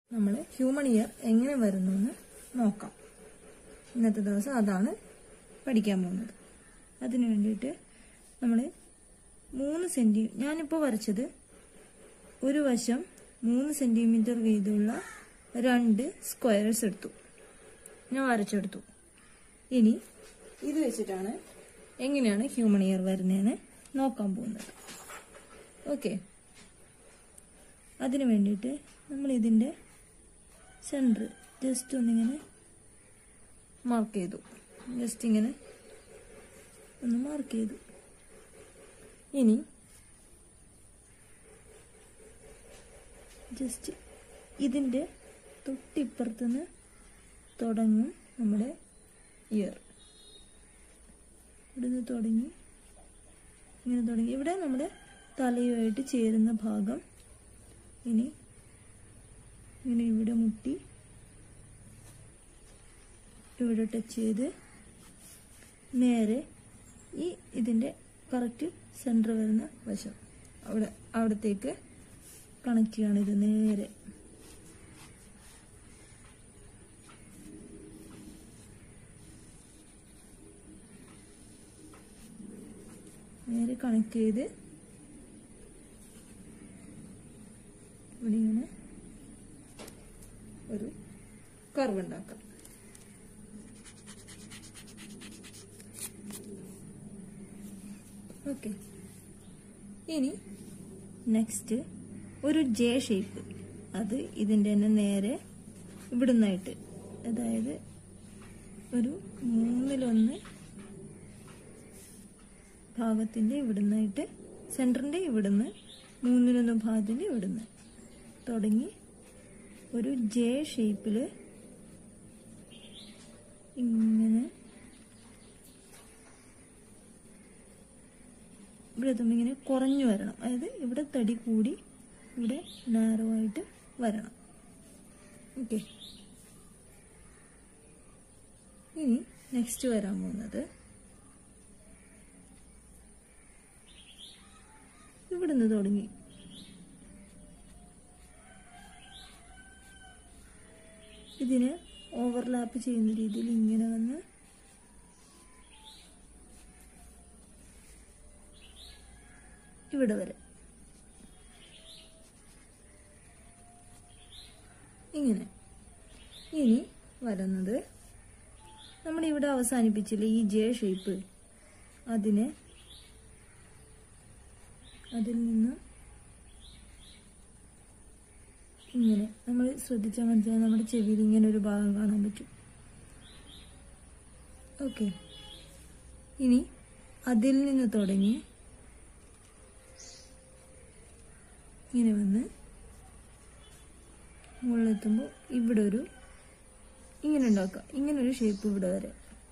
നമ്മൾ human year എങ്ങനെ വരുന്നു എന്ന് നോക്കാം ഇന്നത്തെ ദിവസം അതാണ് പഠിക്കാൻ പോകുന്നത് അതിനു വേണ്ടിയിട്ട് നമ്മൾ മൂന്ന് സെൻറ്റി ഞാനിപ്പോൾ വരച്ചത് ഒരു വശം മൂന്ന് സെൻറ്റിമീറ്റർ വീതമുള്ള രണ്ട് സ്ക്വയർസ് എടുത്തു ഞാൻ വരച്ചെടുത്തു ഇനി ഇത് വെച്ചിട്ടാണ് എങ്ങനെയാണ് ഹ്യൂമൺ ഇയർ വരുന്നതെന്ന് നോക്കാൻ പോകുന്നത് ഓക്കെ അതിനു വേണ്ടിയിട്ട് നമ്മൾ ഇതിൻ്റെ സെൻറ്റർ ജസ്റ്റ് ഒന്നിങ്ങനെ മാർക്ക് ചെയ്തു ജസ്റ്റ് ഇങ്ങനെ ഒന്ന് മാർക്ക് ചെയ്തു ഇനി ജസ്റ്റ് ഇതിൻ്റെ തൊട്ടിപ്പുറത്തുനിന്ന് തുടങ്ങും നമ്മുടെ ഇയർ ഇവിടുന്ന് തുടങ്ങി ഇങ്ങനെ തുടങ്ങി ഇവിടെ നമ്മുടെ തലയുമായിട്ട് ചേരുന്ന ഭാഗം ഇനി ഇങ്ങനെ ഇവിടെ മുട്ടി ഇവിടെ ടച്ച് ചെയ്ത് നേരെ ഈ ഇതിൻ്റെ കറക്റ്റ് സെൻറ്റർ വരുന്ന വശം അവിടെ അവിടത്തേക്ക് കണക്ട് ചെയ്യാണ് ഇത് നേരെ നേരെ കണക്ട് ചെയ്ത് ഇവിടെ ഇങ്ങനെ ഒരു കർവ് ഉണ്ടാക്കാം ഓക്കെ ഇനി നെക്സ്റ്റ് ഒരു ജെ ഷേപ്പ് അത് ഇതിൻ്റെ തന്നെ നേരെ ഇവിടുന്നായിട്ട് അതായത് ഒരു മൂന്നിലൊന്ന് ഭാഗത്തിൻ്റെ ഇവിടുന്നായിട്ട് സെൻറ്ററിൻ്റെ ഇവിടുന്ന് മൂന്നിലൊന്ന് ഭാഗത്തിൻ്റെ ഇവിടുന്ന് തുടങ്ങി ഒരു ജെ ഷേപ്പിൽ ഇങ്ങനെ ഇവിടെ എത്തുമ്പോൾ ഇങ്ങനെ കുറഞ്ഞു വരണം അതായത് ഇവിടെ തടി കൂടി ഇവിടെ നാരോ ആയിട്ട് വരണം ഓക്കെ ഇനി നെക്സ്റ്റ് വരാൻ പോകുന്നത് ഇവിടുന്ന് തുടങ്ങി ഇതിന് ഓവർലാപ്പ് ചെയ്യുന്ന രീതിയിൽ ഇങ്ങനെ വന്ന് ഇവിടെ വരെ ഇങ്ങനെ ഇനി വരുന്നത് നമ്മൾ ഇവിടെ അവസാനിപ്പിച്ചില്ലേ ഈ ജെ ഷേപ്പ് അതിനെ അതിൽ നിന്ന് ഇങ്ങനെ നമ്മൾ ശ്രദ്ധിച്ചാൽ മനസ്സിലായി നമ്മുടെ ചെവിയിൽ ഇങ്ങനെ ഒരു ഭാഗം കാണാൻ പറ്റും ഓക്കെ ഇനി അതിൽ നിന്ന് തുടങ്ങി ഇങ്ങനെ വന്ന് മുകളിലെത്തുമ്പോൾ ഇവിടെ ഒരു ഇങ്ങനെ ഉണ്ടാക്കുക ഇങ്ങനെ ഒരു ഷേപ്പ് ഇവിടെ വരെ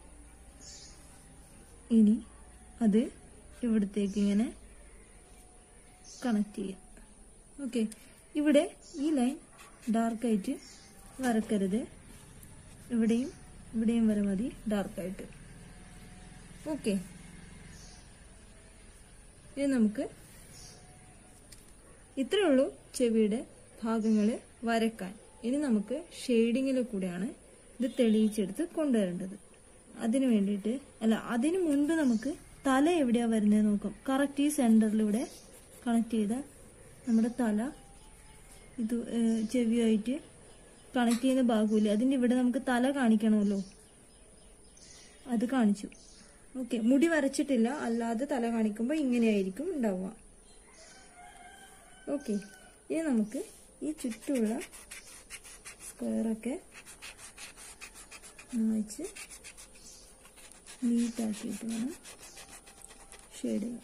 ഇനി അത് ഇവിടത്തേക്ക് ഇങ്ങനെ കണക്ട് ചെയ്യാം ഓക്കെ ഇവിടെ ഈ ലൈൻ ഡാർക്കായിട്ട് വരക്കരുത് ഇവിടെയും ഇവിടെയും വരെ മതി ഡാർക്കായിട്ട് ഓക്കെ ഇനി നമുക്ക് ഇത്രയേ ഉള്ളൂ ചെവിയുടെ ഭാഗങ്ങൾ വരക്കാൻ ഇനി നമുക്ക് ഷെയ്ഡിങ്ങിൽ കൂടെയാണ് ഇത് തെളിയിച്ചെടുത്ത് കൊണ്ടുവരേണ്ടത് അതിന് വേണ്ടിയിട്ട് അല്ല അതിന് മുൻപ് നമുക്ക് തല എവിടെയാ വരുന്നത് നോക്കാം കറക്റ്റ് ഈ സെന്ററിൽ ഇവിടെ കണക്ട് ചെയ്ത നമ്മുടെ തല ഇത് ഏഹ്, ചെവിയായിട്ട് കണക്ട് ചെയ്യുന്ന ഭാഗമില്ല അതിൻ്റെ ഇവിടെ നമുക്ക് തല കാണിക്കണമല്ലോ അത് കാണിച്ചു ഓക്കെ മുടി വരച്ചിട്ടില്ല അല്ലാതെ തല കാണിക്കുമ്പോൾ ഇങ്ങനെയായിരിക്കും ഉണ്ടാവുക ഓക്കെ ഇനി നമുക്ക് ഈ ചുറ്റുമുള്ള സ്ക്വയറൊക്കെ വെച്ച് നീറ്റാക്കിയിട്ട് വേണം ഷെയ്ഡ് ചെയ്യാൻ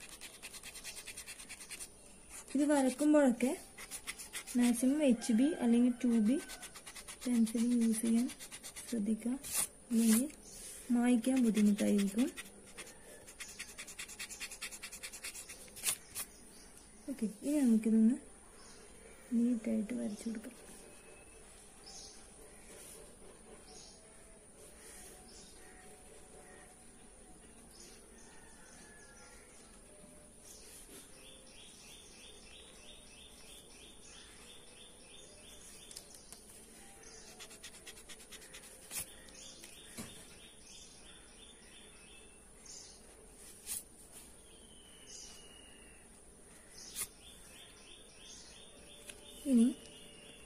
ഇത് വരക്കുമ്പോഴൊക്കെ മാക്സിമം എച്ച് ബി അല്ലെങ്കിൽ ടു ബി പെൻസിൽ യൂസ് ചെയ്യാൻ ശ്രദ്ധിക്കുക അല്ലെങ്കിൽ മായ്ക്കാൻ ബുദ്ധിമുട്ടായിരിക്കും ഓക്കെ ഇനി നമുക്കിതൊന്ന് നീറ്റായിട്ട് വരച്ചു കൊടുക്കാം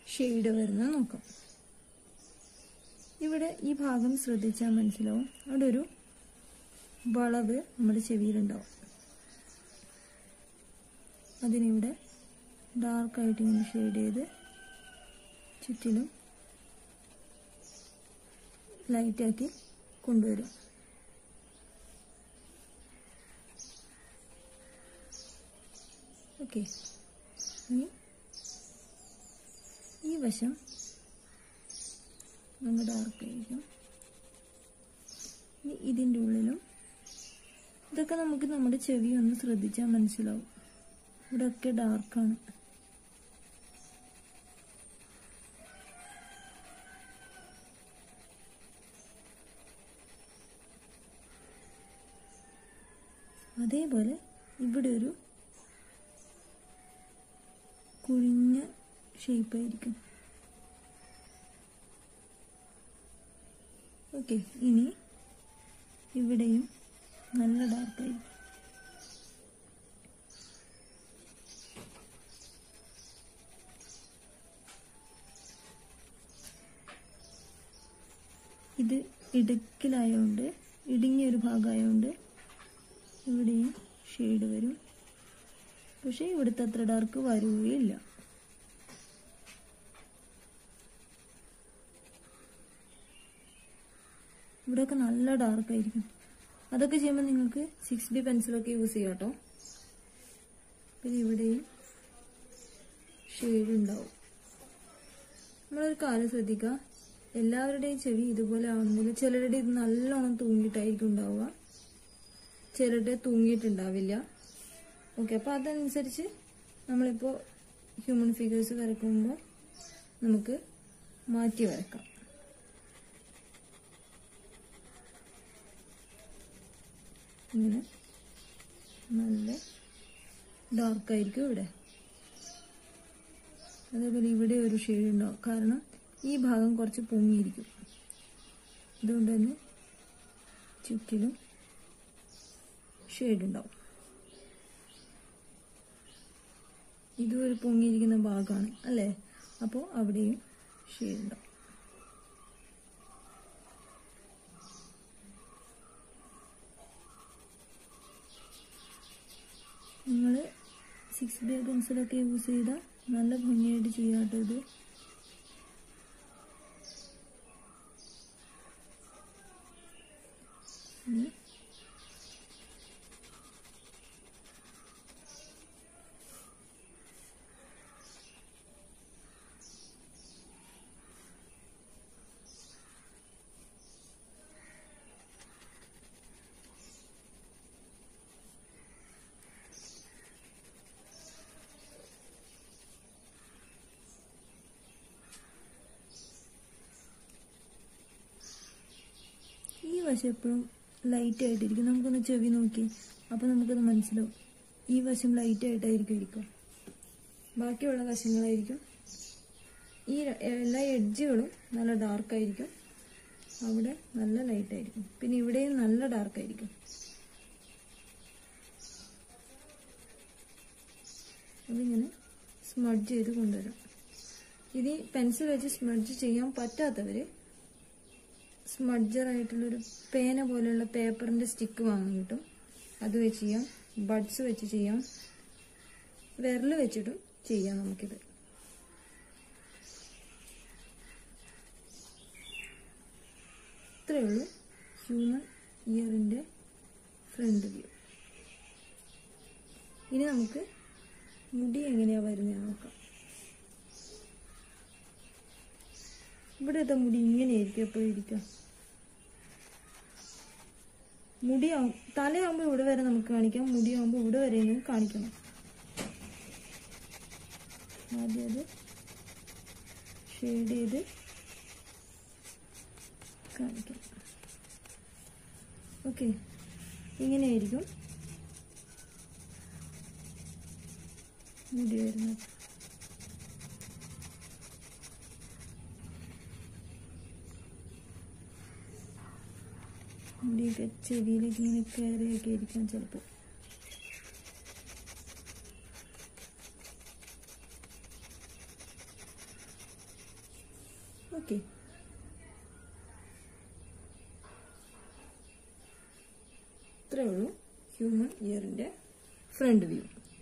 ഷെയ്ഡ് വരുന്നത് നോക്കാം ഇവിടെ ഈ ഭാഗം ശ്രദ്ധിച്ചാൽ മനസ്സിലാവും അവിടെ ഒരു വളവ് നമ്മുടെ ചെവിയിലുണ്ടാവും അതിനിവിടെ ഡാർക്കായിട്ട് ഇങ്ങനെ ഷെയ്ഡ് ചെയ്ത് ചുറ്റിലും ലൈറ്റാക്കി കൊണ്ടുവരും ഓക്കെ ഇനി ഈ വശം നമ്മൾ ഡാർക്ക് ആയിരിക്കും ഇനി ഇതിൻ്റെ ഉള്ളിലും ഇതൊക്കെ നമുക്ക് നമ്മുടെ ചെവി ഒന്ന് ശ്രദ്ധിച്ചാൽ മനസ്സിലാവും ഇവിടെയൊക്കെ ഡാർക്കാണ് അതേപോലെ ഇവിടെ ഒരു കുഴിഞ്ഞ ഷേപ്പായിരിക്കും ഓക്കെ ഇനി ഇവിടെയും നല്ല ഡാർക്കായിരിക്കും ഇത് ഇടുക്കിലായതുകൊണ്ട് ഇടുങ്ങിയ ഒരു ഭാഗമായതുകൊണ്ട് ഇവിടെയും ഷെയ്ഡ് വരും പക്ഷേ ഇവിടുത്തെ അത്ര ഡാർക്ക് വരുകയില്ല ഇവിടെയൊക്കെ നല്ല ഡാർക്ക് ആയിരിക്കും അതൊക്കെ ചെയ്യുമ്പോൾ നിങ്ങൾക്ക് സിക്സ് ഡി പെൻസിലൊക്കെ യൂസ് ചെയ്യാം കേട്ടോ പിന്നെ ഇവിടെയും ഷെയ്ഡ് ഉണ്ടാവും നമ്മളൊരു കാര്യം ശ്രദ്ധിക്കുക എല്ലാവരുടെയും ചെവി ഇതുപോലെ ആവുന്നില്ല ചിലരുടെ ഇത് നല്ലോണം തൂങ്ങിയിട്ടായിരിക്കും ഉണ്ടാവുക ചിലരുടെ തൂങ്ങിയിട്ടുണ്ടാവില്ല ഓക്കെ അപ്പോൾ അതനുസരിച്ച് നമ്മളിപ്പോൾ ഹ്യൂമൻ ഫിഗേഴ്സ് വരക്കുമ്പോൾ നമുക്ക് മാറ്റി വരക്കാം ഇങ്ങനെ നല്ല ഡാർക്കായിരിക്കും ഇവിടെ അതേപോലെ ഇവിടെ ഒരു ഷെയ്ഡ് ഉണ്ടാവും കാരണം ഈ ഭാഗം കുറച്ച് പൊങ്ങിയിരിക്കും അതുകൊണ്ട് തന്നെ ചുറ്റിലും ഷെയ്ഡ് ഉണ്ടാവും ഇതും ഒരു പൊങ്ങിയിരിക്കുന്ന ഭാഗമാണ് അല്ലേ അപ്പോൾ അവിടെയും ഷെയ്ഡ് ഉണ്ടാവും നിങ്ങൾ സിക്സ് ബി പെൻസിലൊക്കെ യൂസ് ചെയ്താൽ നല്ല ഭംഗിയായിട്ട് ചെയ്യാട്ടോ ഇത് ഇനി ഈ വശം എപ്പോഴും ലൈറ്റ് ആയിട്ടിരിക്കും നമുക്കൊന്ന് ചെവി നോക്കി അപ്പോൾ നമുക്കത് മനസ്സിലാവും ഈ വശം ലൈറ്റ് ആയിട്ടായിരിക്കും ഇരിക്കുക ബാക്കിയുള്ള വശങ്ങളായിരിക്കും ഈ ര- എല്ലാ എഡ്ജുകളും നല്ല ഡാർക്കായിരിക്കും അവിടെ നല്ല ലൈറ്റ് ആയിരിക്കും പിന്നെ ഇവിടെയും നല്ല ഡാർക്കായിരിക്കും അതിങ്ങനെ സ്മഡ്ജ് ചെയ്ത് കൊണ്ടുവരാം ഇത് പെൻസിൽ വെച്ച് സ്മഡ്ജ് ചെയ്യാൻ പറ്റാത്തവർ സ്മഡ്ജർ ആയിട്ടുള്ളൊരു പേന പോലെയുള്ള പേപ്പറിന്റെ സ്റ്റിക്ക് വാങ്ങാൻ കിട്ടും അത് വെച്ച് ചെയ്യാം ബഡ്സ് വെച്ച് ചെയ്യാം വിരൽ വെച്ചിട്ടും ചെയ്യാം നമുക്കിത് ഇത്രയേ ഉള്ളൂ ഹ്യൂമൻ ഇയറിന്റെ ഫ്രണ്ട് വ്യൂ ഇനി നമുക്ക് മുടി എങ്ങനെയാ വരുന്നത് നോക്കാം ഇവിടുത്തെ മുടി ഇങ്ങനെയായിരിക്കും എപ്പോഴും ഇരിക്കുക മുടിയാവും തലയാവുമ്പോൾ ഇവിടെ വരെ നമുക്ക് കാണിക്കാം മുടിയാവുമ്പോൾ ഇവിടെ വരെ ഇങ്ങനെ കാണിക്കണം ആദ്യം അത് ഷെയ്ഡ് ചെയ്ത് കാണിക്കാം ഓക്കെ ഇങ്ങനെയായിരിക്കും മുടി വരുന്നത് മുടിയൊക്കെ ചെവിയിലേക്ക് ഇങ്ങനെ കയറിയൊക്കെ ഇരിക്കാം ചിലപ്പോൾ ഓക്കെ ഇത്രയേ ഉള്ളൂ ഹ്യൂമൻ ഇയറിന്റെ ഫ്രണ്ട് വ്യൂ